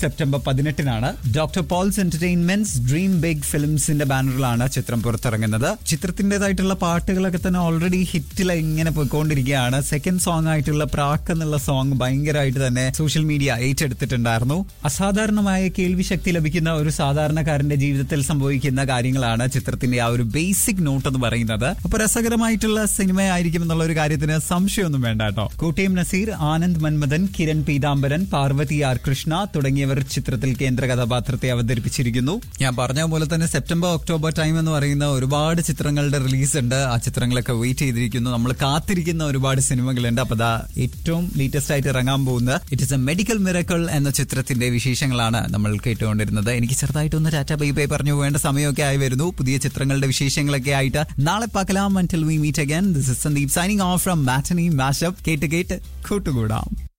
September പതിനെട്ടിനാണ് doctor Paul's entertainments dream big ഫിലിംസിന്റെ ബാനറിലാണ് ചിത്രം പുറത്തിറങ്ങുന്നത് ചിത്രത്തിന്റേതായിട്ടുള്ള പാട്ടുകളൊക്കെ തന്നെ ഓൾറെഡി ഹിറ്റിൽ ഇങ്ങനെ പോയിക്കൊണ്ടിരിക്കുകയാണ് സെക്കൻഡ് സോങ് ആയിട്ടുള്ള പ്രാക്ക് എന്നുള്ള സോങ് ഭയങ്കരമായിട്ട് തന്നെ സോഷ്യൽ മീഡിയ ഏറ്റെടുത്തിട്ടുണ്ടായിരുന്നു അസാധാരണമായ കേൾവി ശക്തി ലഭിക്കുന്ന ഒരു സാധാരണക്കാരന്റെ ജീവിതത്തിൽ സംഭവിക്കുന്ന കാര്യങ്ങളാണ് ചിത്രത്തിന്റെ ആ ഒരു ബേസിക് നോട്ട് എന്ന് പറയുന്നത് അപ്പൊ രസകരമായിട്ടുള്ള സിനിമയായിരിക്കും എന്നുള്ള ഒരു കാര്യത്തിന് സംശയമൊന്നും വേണ്ട കേട്ടോ കോട്ടയം നസീർ ആനന്ദ് മന്മഥൻ കിരൺ പീതാംബരൻ പാർവതി ആർ കൃഷ്ണ തുടങ്ങിയവർ ചിത്രത്തിൽ കേന്ദ്ര കഥാപാത്രത്തെ അവതരിപ്പിച്ചിരിക്കുന്നു ഞാൻ പറഞ്ഞ പോലെ തന്നെ സെപ്റ്റംബർ ഒക്ടോബർ ടൈം എന്ന് പറയുന്ന ഒരുപാട് ചിത്രങ്ങളുടെ റിലീസ് ഉണ്ട് ആ ചിത്രങ്ങളൊക്കെ വെയിറ്റ് ചെയ്തിരിക്കുന്നു നമ്മൾ കാത്തിരിക്കുന്ന ഒരുപാട് സിനിമകളുണ്ട് അപ്പൊ ദാ ഏറ്റവും ലേറ്റസ്റ്റ് ആയിട്ട് ഇറങ്ങാൻ പോകുന്ന it is a medical miracle എന്ന ചിത്രത്തിന്റെ വിശേഷങ്ങളാണ് നമ്മൾ കേട്ടുകൊണ്ടിരുന്നത് എനിക്ക് ചെറുതായിട്ടൊന്ന് ടാറ്റ ബൈ ബൈ പറഞ്ഞു വേണ്ട സമയമൊക്കെ ആയി വരുന്നു പുതിയ ചിത്രങ്ങളുടെ വിശേഷങ്ങളൊക്കെ ആയിട്ട് നാളെ പാക്കലാം until we meet again this is Sandeep signing off from matinee mashup കേട്ട് കേട്ട് കൂട്ടുകൂടാം